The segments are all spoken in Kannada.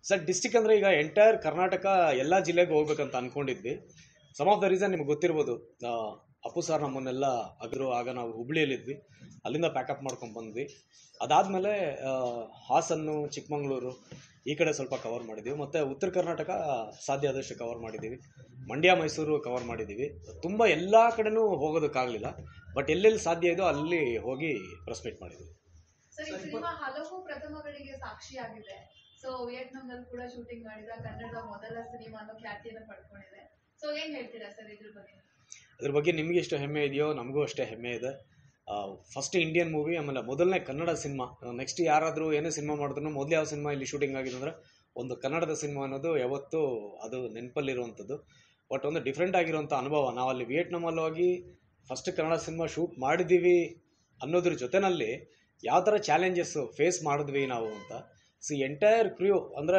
ಸರ್ ಡಿಸ್ಟಿಕ್ ಅಂದರೆ ಈಗ ಎಂಟೈರ್ ಕರ್ನಾಟಕ ಎಲ್ಲ ಜಿಲ್ಲೆಗೆ ಹೋಗ್ಬೇಕಂತ ಅಂದ್ಕೊಂಡಿದ್ವಿ ಸಮ್ ಆಫ್ ದ ರೀಸನ್ ನಿಮ್ಗೆ ಗೊತ್ತಿರ್ಬೋದು ಆ, ಅಪ್ಪು ಸರ್ ನಮ್ಮನ್ನೆಲ್ಲ ಅಗರು ಆಗ ನಾವು ಹುಬ್ಳಿಯಲ್ಲಿದ್ವಿ ಅಲ್ಲಿಂದ ಪ್ಯಾಕಪ್ ಮಾಡ್ಕೊಂಡು ಬಂದ್ವಿ ಅದಾದಮೇಲೆ ಹಾಸನ್ನು ಚಿಕ್ಕಮಗಳೂರು ಈ ಕಡೆ ಸ್ವಲ್ಪ ಕವರ್ ಮಾಡಿದ್ದೀವಿ ಮತ್ತು ಉತ್ತರ ಕರ್ನಾಟಕ ಸಾಧ್ಯ ಆದಷ್ಟು ಕವರ್ ಮಾಡಿದ್ದೀವಿ ಮಂಡ್ಯ ಮೈಸೂರು ಕವರ್ ಮಾಡಿದ್ದೀವಿ ತುಂಬ ಎಲ್ಲ ಕಡೆನೂ ಹೋಗೋದಕ್ಕಾಗಲಿಲ್ಲ ಬಟ್ ಎಲ್ಲೆಲ್ಲಿ ಸಾಧ್ಯ ಇದೋ ಅಲ್ಲಿ ಹೋಗಿ ಪ್ರೆಸ್ ಮೀಟ್ ಮಾಡಿದ್ವಿ ಸರ್ ಈ ಸಿನಿಮಾ ಹಲವು ಪ್ರಥಮಗಳಿಗೆ ಸಾಕ್ಷಿಯಾಗಿದೆ ಸೊ ವಿಯೆಟ್ನಾಂನಲ್ಲಿ ಕೂಡ ಶೂಟಿಂಗ್ ಮಾಡಿದ ಕನ್ನಡದ ಮೊದಲ ಸಿನಿಮಾ ಅನ್ನೋ ಖ್ಯಾತಿಯನ್ನು ಪಡ್ಕೊಂಡಿದೆ ಸೊ ಏನ್ ಹೇಳ್ತೀರಾ ಸರ್ ಇದ್ರ ಬಗ್ಗೆ ಅದ್ರ ಬಗ್ಗೆ ನಿಮಗೆ ಎಷ್ಟು ಹೆಮ್ಮೆ ಇದೆಯೋ ನಮಗೂ ಅಷ್ಟೇ ಹೆಮ್ಮೆ ಇದೆ ಫಸ್ಟ್ ಇಂಡಿಯನ್ ಮೂವಿ ಆಮೇಲೆ ಮೊದಲನೇ ಕನ್ನಡ ಸಿನಿಮಾ ನೆಕ್ಸ್ಟ್ ಯಾರಾದರೂ ಏನೇ ಸಿನಿಮಾ ಮಾಡಿದ್ರು ಮೊದಲು ಯಾವ ಸಿನಿಮಾ ಇಲ್ಲಿ ಶೂಟಿಂಗ್ ಆಗಿದೆ ಅಂದರೆ ಒಂದು ಕನ್ನಡದ ಸಿನಿಮಾ ಅನ್ನೋದು ಯಾವತ್ತೂ ಅದು ನೆನಪಲ್ಲಿರುವಂಥದ್ದು ಬಟ್ ಒಂದು ಡಿಫ್ರೆಂಟ್ ಆಗಿರುವಂಥ ಅನುಭವ ನಾವು ಅಲ್ಲಿ ವಿಯೆಟ್ನಾಮಲ್ಲಿ ಹೋಗಿ ಫಸ್ಟ್ ಕನ್ನಡ ಸಿನಿಮಾ ಶೂಟ್ ಮಾಡಿದ್ದೀವಿ ಅನ್ನೋದ್ರ ಜೊತೆನಲ್ಲಿ ಯಾವ ಥರ ಚಾಲೆಂಜಸ್ಸು ಫೇಸ್ ಮಾಡಿದ್ವಿ ನಾವು ಅಂತ ಸಿ ಎಂಟೈರ್ ಕ್ರ್ಯೂ ಅಂದರೆ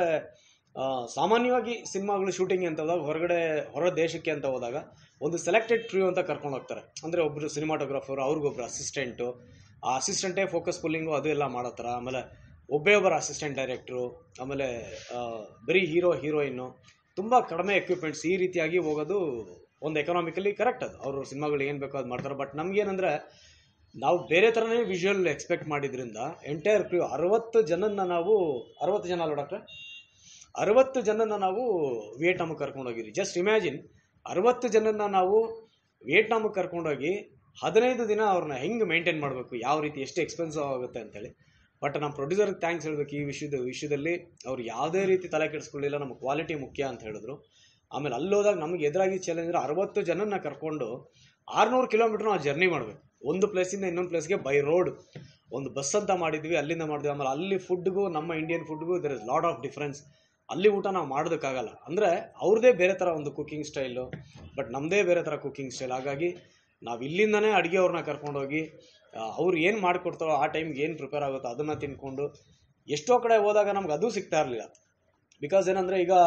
ಸಾಮಾನ್ಯವಾಗಿ ಸಿನಿಮಾಗಳು ಶೂಟಿಂಗ್ ಅಂತ ಹೋದಾಗ ಹೊರಗಡೆ ಹೊರ ದೇಶಕ್ಕೆ ಅಂತ ಹೋದಾಗ ಒಂದು ಸೆಲೆಕ್ಟೆಡ್ ಕ್ರ್ಯೂ ಅಂತ ಕರ್ಕೊಂಡು ಹೋಗ್ತಾರೆ ಅಂದರೆ ಒಬ್ಬರು ಸಿನಿಮಾಟೋಗ್ರಾಫರ್ ಅವ್ರಿಗೊಬ್ರು ಅಸಿಸ್ಟೆಂಟು ಆ ಅಸಿಸ್ಟೆಂಟೇ ಫೋಕಸ್ ಪುಲ್ಲಿಂಗು ಅದು ಎಲ್ಲ ಮಾಡೋ ಥರ ಆಮೇಲೆ ಒಬ್ಬೇ ಒಬ್ಬರು ಅಸಿಸ್ಟೆಂಟ್ ಡೈರೆಕ್ಟ್ರು ಆಮೇಲೆ ಆ, ಬರೀ ಹೀರೋ ಹೀರೋಯಿನ್ನು ತುಂಬ ಕಡಿಮೆ ಎಕ್ವಿಪ್ಮೆಂಟ್ಸ್ ಈ ರೀತಿಯಾಗಿ ಹೋಗೋದು ಒಂದು ಎಕನಾಮಿಕಲಿ ಕರೆಕ್ಟ್ ಅದು ಅವರು ಸಿನಿಮಾಗಳು ಏನು ಬೇಕೋ ಅದು ಮಾಡ್ತಾರೆ ಬಟ್ ನಮಗೇನಂದರೆ ನಾವು ಬೇರೆ ಥರನೇ ವಿಜುವಲ್ ಎಕ್ಸ್ಪೆಕ್ಟ್ ಮಾಡಿದ್ರಿಂದ ಎಂಟೈರ್ ಕ್ರ್ಯೂ ಅರವತ್ತು ಜನನ್ನ ನಾವು ಅರವತ್ತು ಜನ ಅಲ್ಲ ಡಾಕ್ಟ್ರೆ ಅರವತ್ತು ಜನನ ನಾವು ವಿಯೆಟ್ನಾಮಿಗೆ ಕರ್ಕೊಂಡೋಗಿರಿ ಜಸ್ಟ್ ಇಮ್ಯಾಜಿನ್ ಅರವತ್ತು ಜನನ ನಾವು ವಿಯೆಟ್ನಾಮಿಗೆ ಕರ್ಕೊಂಡೋಗಿ ಹದಿನೈದು ದಿನ ಅವ್ರನ್ನ ಹೆಂಗೆ ಮೇಂಟೈನ್ ಮಾಡಬೇಕು ಯಾವ ರೀತಿ ಎಷ್ಟು ಎಕ್ಸ್ಪೆನ್ಸಿವ್ ಆಗುತ್ತೆ ಅಂತೇಳಿ ಬಟ್ ನಮ್ಮ ಪ್ರೊಡ್ಯೂಸರ್ಗೆ ಥ್ಯಾಂಕ್ಸ್ ಹೇಳಬೇಕು ಈ ವಿಷಯದ ವಿಷಯದಲ್ಲಿ ಅವ್ರು ಯಾವುದೇ ರೀತಿ ತಲೆ ಕೆಡಿಸ್ಕೊಳ್ಳಿಲ್ಲ ನಮ್ಮ ಕ್ವಾಲಿಟಿ ಮುಖ್ಯ ಅಂತ ಹೇಳಿದ್ರು ಆಮೇಲೆ ಅಲ್ಲಿ ಹೋದಾಗ ನಮಗೆ ಎದುರಾಗಿ ಚಾಲೆಂಜ್ ಅಂದರೆ ಅರವತ್ತು ಜನನ ಕರ್ಕೊಂಡು ಆರುನೂರು ಕಿಲೋಮೀಟ್ರ್ ನಾವು ಜರ್ನಿ ಮಾಡಬೇಕು ಒಂದು ಪ್ಲೇಸಿಂದ ಇನ್ನೊಂದು ಪ್ಲೇಸ್ಗೆ ಬೈ ರೋಡ್ ಒಂದು ಬಸ್ ಅಂತ ಮಾಡಿದ್ವಿ ಅಲ್ಲಿಂದ ಮಾಡಿದ್ವಿ ಆಮೇಲೆ ಅಲ್ಲಿ ಫುಡ್ಗೂ ನಮ್ಮ ಇಂಡಿಯನ್ ಫುಡ್ಗೂ there is lot of difference ಅಲ್ಲಿ ಊಟ ನಾವು ಮಾಡೋದಕ್ಕಾಗಲ್ಲ ಅಂದರೆ ಅವ್ರದ್ದೇ ಬೇರೆ ಥರ ಒಂದು ಕುಕ್ಕಿಂಗ್ ಸ್ಟೈಲು ಬಟ್ ನಮ್ಮದೇ ಬೇರೆ ಥರ ಕುಕ್ಕಿಂಗ್ ಸ್ಟೈಲ್ ಹಾಗಾಗಿ ನಾವು ಇಲ್ಲಿಂದನೇ ಅಡುಗೆಯವ್ರನ್ನ ಕರ್ಕೊಂಡೋಗಿ ಆ, ಅವ್ರು ಏನು ಮಾಡಿಕೊಡ್ತಾರೋ ಆ ಟೈಮ್ಗೆ ಏನು ಪ್ರಿಪೇರ್ ಆಗುತ್ತೋ ಅದನ್ನು ತಿನ್ಕೊಂಡು ಎಷ್ಟೋ ಕಡೆ ಹೋದಾಗ ನಮ್ಗೆ ಅದು ಸಿಗ್ತಾ ಇರಲಿಲ್ಲ ಬಿಕಾಸ್ ಏನಂದರೆ ಈಗ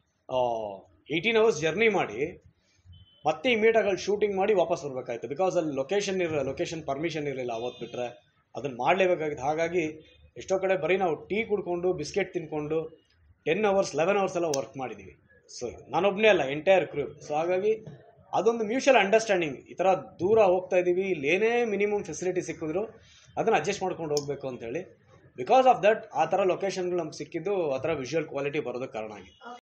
ಏಯ್ಟೀನ್ ಅವರ್ಸ್ ಜರ್ನಿ ಮಾಡಿ ಮತ್ತೆ ಇಮಿಡಿಯೇಟಾಗಿ ಅಲ್ಲಿ ಶೂಟಿಂಗ್ ಮಾಡಿ ವಾಪಸ್ ಬರಬೇಕಾಯ್ತು ಬಿಕಾಸ್ ಅಲ್ಲಿ ಲೊಕೇಶನ್ ಇರ ಲೊಕೇಶನ್ ಪರ್ಮಿಷನ್ ಇರಲಿಲ್ಲ ಅವತ್ತು ಬಿಟ್ಟರೆ ಅದನ್ನು ಮಾಡಲೇಬೇಕಾಗಿತ್ತು ಹಾಗಾಗಿ ಎಷ್ಟೋ ಕಡೆ ಬರೀ ನಾವು ಟೀ ಕುಡ್ಕೊಂಡು ಬಿಸ್ಕೆಟ್ ತಿನ್ಕೊಂಡು ಟೆನ್ ಅವರ್ಸ್ ಲೆವೆನ್ ಅವರ್ಸ್ ಎಲ್ಲ ವರ್ಕ್ ಮಾಡಿದ್ದೀವಿ ಸೊ ನಾನೊಬ್ಬನೇ ಅಲ್ಲ ಎಂಟೈರ್ ಕ್ರೂ ಸೊ ಹಾಗಾಗಿ ಅದೊಂದು ಮ್ಯೂಚುವಲ್ ಅಂಡರ್ಸ್ಟ್ಯಾಂಡಿಂಗ್ ಈ ಥರ ದೂರ ಹೋಗ್ತಾ ಇದ್ದೀವಿ ಇಲ್ಲಿ ಏನೇ ಮಿನಿಮಮ್ ಫೆಸಿಲಿಟಿ ಸಿಕ್ಕಿದ್ರು ಅದನ್ನು ಅಡ್ಜಸ್ಟ್ ಮಾಡ್ಕೊಂಡು ಹೋಗಬೇಕು ಅಂತೇಳಿ ಬಿಕಾಸ್ ಆಫ್ ದಟ್ ಆ ಥರ ಲೊಕೇಶನ್ಗಳು ನಮ್ಗೆ ಸಿಕ್ಕಿದ್ದು ಆ ಥರ ವಿಜುವಲ್ ಕ್ವಾಲಿಟಿ ಬರೋದಕ್ಕೆ ಕಾರಣ ಆಗಿದೆ